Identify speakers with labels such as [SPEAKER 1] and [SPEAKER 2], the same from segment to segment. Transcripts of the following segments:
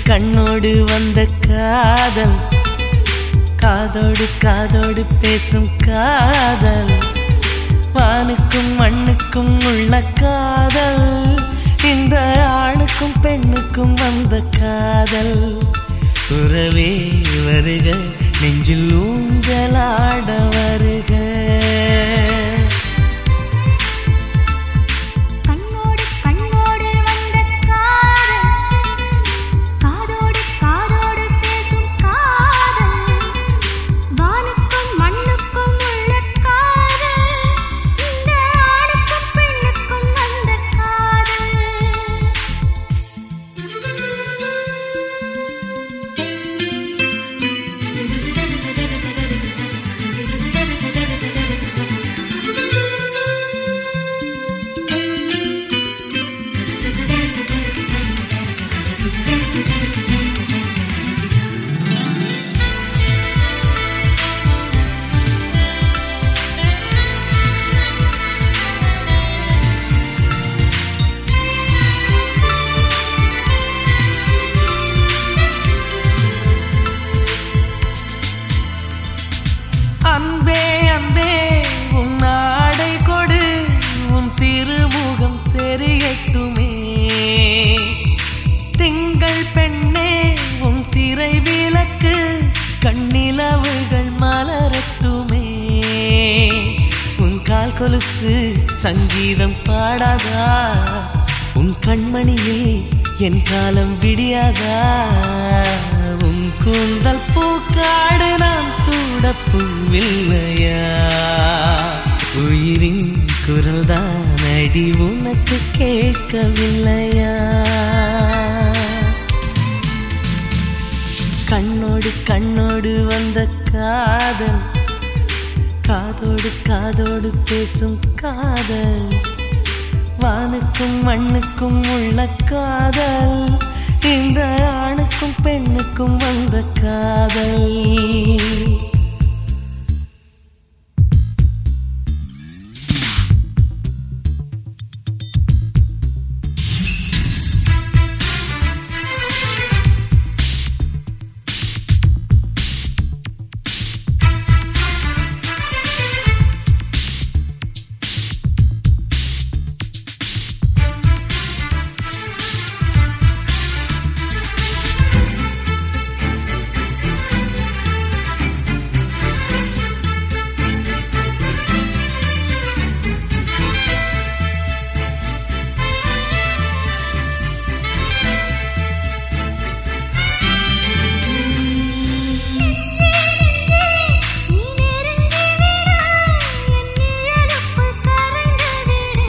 [SPEAKER 1] கண்ணோடு வந்த காதல் காதோடு காதோடு பேசும் காதல் வானுக்கும் மண்ணுக்கும் உள்ள காதல் இந்த ஆணுக்கும் பெண்ணுக்கும் வந்த காதல் உறவே வருக நெஞ்சில் ஊஞ்சலாட வருக
[SPEAKER 2] கண்ணோடு கண்ணோடு வந்த காதல் காதோடு காதோடு பேசும் காதல் வானுக்கும் மண்ணுக்கும் உள்ள காதல் இந்த ஆணுக்கும் பெண்ணுக்கும் வந்த
[SPEAKER 1] அன்பே அன்பே உன் ஆடை கொடு உன் திருமுகம் தெரியட்டுமே திங்கள் பெண்ணே உன் திரை விளக்கு கண்ணிலவுகள் மலரட்டுமே உன் கால் கொலுசு சங்கீதம் பாடாதா உன் கண்மணியில் என் காலம் விடியாதா உன் கூந்தல் பூக்காடு நான் சூட பூவில்லையா உயிரின் குரல் தான் அடி உனக்கு கேட்கவில்லையா கண்ணோடு கண்ணோடு வந்த காதல் காதோடு காதோடு பேசும் காதல் வானுக்கும் மண்ணுக்கும் உள்ள காதல் இந்த ஆணுக்கும் பெண்ணுக்கும் வந்த காதல்
[SPEAKER 2] நீ நெருங்கி விடு என் நிழலுக்குள் கரைந்து விடு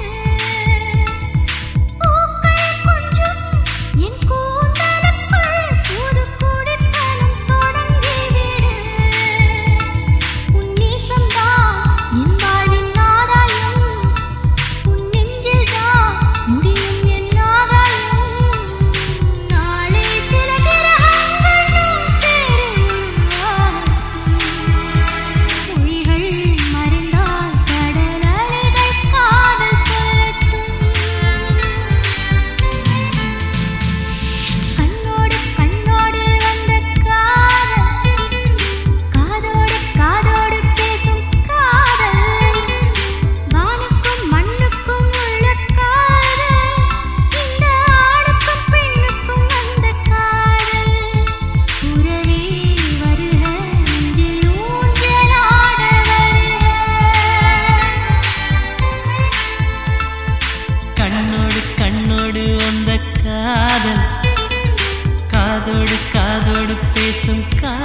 [SPEAKER 2] பூக்கள் கொஞ்சம் என் கூந்தலுக்குள் ஒரு குடித்தனம் தொடங்கி விடு உன் நேசம்தான் என் வாழ்வின் ஆதாயம் உன் நெஞ்சில்தான் முடியும் என் ஆதாயம் நாளை சில கிரகங்கள் நம் தேரும் மொழிகள் மறைந்தால் கடல் அலைகள் காதல் சொல்லட்டும் கண்ணோடு கண்ணோடு வந்த காதல் காதோடு காதோடு பேசும் காதல் வானுக்கும் மண்ணுக்கும் உள்ள காதல் இந்த ஆணுக்கும் பெண்ணுக்கும் வந்த காதல் உறவே வருக நெஞ்சில் ஊஞ்சலாட வருக
[SPEAKER 1] கண்ணோடு கண்ணோடு வந்த காதல் காதோடு காதோடு பேசும் காதல்